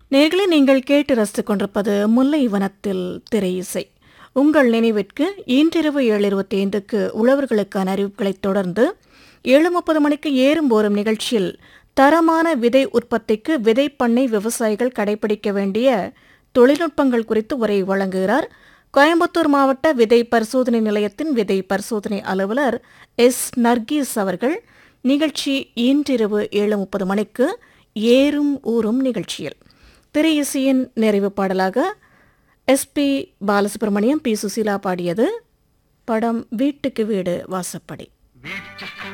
நேர்களை நீங்கள் கேட்டு ரசித்துக் கொண்டிருப்பது முல்லை வனத்தில் திரை இசை உங்கள் நினைவிற்கு இன்றிரவு ஏழு இருபத்தி ஐந்துக்கு உழவர்களுக்கான அறிவிப்புகளைத் தொடர்ந்து ஏழு முப்பது மணிக்கு ஏறும் போரும் நிகழ்ச்சியில் தரமான விதை உற்பத்திக்கு விதை பண்ணை விவசாயிகள் கடைபிடிக்க வேண்டிய தொழில்நுட்பங்கள் குறித்து உரை வழங்குகிறார் கோயம்புத்தூர் மாவட்ட விதை பரிசோதனை நிலையத்தின் விதை பரிசோதனை அலுவலர் எஸ் நர்கீஸ் அவர்கள் நிகழ்ச்சி இன்றிரவு ஏழு முப்பது மணிக்கு ஏறும் ஊறும் நிகழ்ச்சியில் திரை இசையின் நிறைவு பாடலாக எஸ்பி பாலசுப்ரமணியம் பி சுசீலா பாடியது படம் வீட்டுக்கு வீடு வாசப்படி